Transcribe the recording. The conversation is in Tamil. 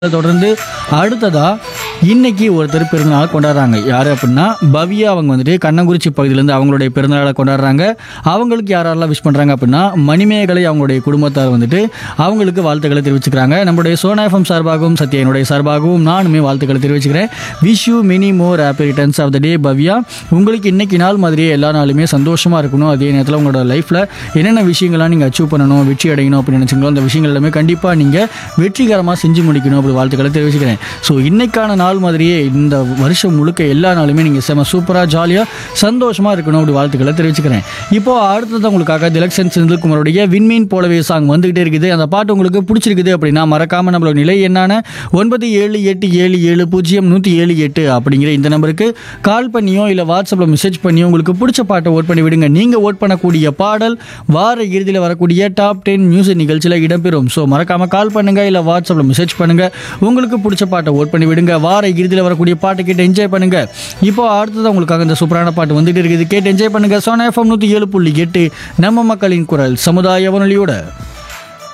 தொடர்ந்து அடுத்ததா இன்னைக்கு ஒருத்தர் பிறந்தநாள் கொண்டாடுறாங்க யார் அப்படின்னா பவ்யா அவங்க வந்துட்டு கண்ணங்குறிச்சி பகுதியிலேருந்து அவங்களுடைய பிறந்தநாளை கொண்டாடுறாங்க அவங்களுக்கு யாரெல்லாம் விஷ் பண்ணுறாங்க அப்படின்னா மணிமேகலை அவங்களுடைய குடும்பத்தார் வந்துட்டு அவங்களுக்கு வாழ்த்துக்களை தெரிவிச்சுக்கிறாங்க நம்மளுடைய சோனா எஃப்எம் சார்பாகவும் சத்யனுடைய சார்பாகவும் நானுமே வாழ்த்துக்களை தெரிவிச்சுக்கிறேன் wish you many more happy returns of the day Bhavya உங்களுக்கு இன்னைக்கு நாள் மாதிரியே எல்லா நாளுமே சந்தோஷமாக இருக்கணும் அதே நேரத்தில் உங்களோட லைஃப்பில் என்னென்ன விஷயங்கள்லாம் நீங்கள் அச்சீவ் பண்ணணும் வெற்றி அடையணும் அப்படின்னு நினச்சிங்களோ அந்த விஷயங்கள் எல்லாமே கண்டிப்பாக நீங்கள் வெற்றிகரமாக செஞ்சு முடிக்கணும் அப்படி வாழ்த்துக்களை தெரிவிச்சுக்கிறேன் ஸோ இன்னைக்கான நாள் மாதிரியே இந்த வருஷம் முழுக்க எல்லா நாளுமே நீங்கள் செம சூப்பராக ஜாலியாக சந்தோஷமாக இருக்கணும் அப்படி வாழ்த்துக்களை தெரிவிச்சுக்கிறேன் இப்போ அடுத்தது உங்களுக்காக திலக்ஷன் செந்தில்குமாரோடைய விண்மீன் போலவே சாங் வந்துகிட்டே இருக்குது அந்த பாட்டு உங்களுக்கு பிடிச்சிருக்குது அப்படின்னா மறக்காம நம்மளோட நிலை என்னான ஒன்பது ஏழு எட்டு ஏழு ஏழு பூஜ்ஜியம் நூற்றி ஏழு எட்டு அப்படிங்கிற இந்த நம்பருக்கு கால் பண்ணியோ இல்லை வாட்ஸ்அப்பில் மெசேஜ் பண்ணியோ உங்களுக்கு பிடிச்ச பாட்டை ஓட் பண்ணி விடுங்க நீங்கள் ஓட் பண்ணக்கூடிய பாடல் வார இறுதியில் வரக்கூடிய டாப் டென் மியூசிக் நிகழ்ச்சியில் இடம்பெறும் ஸோ மறக்காம கால் பண்ணுங்க இல்லை வாட்ஸ்அப்பில் மெசேஜ் பண்ணுங்க உங்களுக்கு பிடிச்ச பாட்டை ஓட் பண்ணி விடுங்க வார இறுதியில் வரக்கூடிய பாட்டை கேட்டு என்ஜாய் பண்ணுங்க இப்போ அடுத்தது உங்களுக்காக இந்த சூப்பரான பாட்டு வந்துட்டு இருக்குது கேட்டு என்ஜாய் பண்ணுங்க சோனா எஃப்எம் நூற்றி ஏழு புள்ளி எட்டு நம்ம மக்களின் குரல் சமுதாய வானொலியோட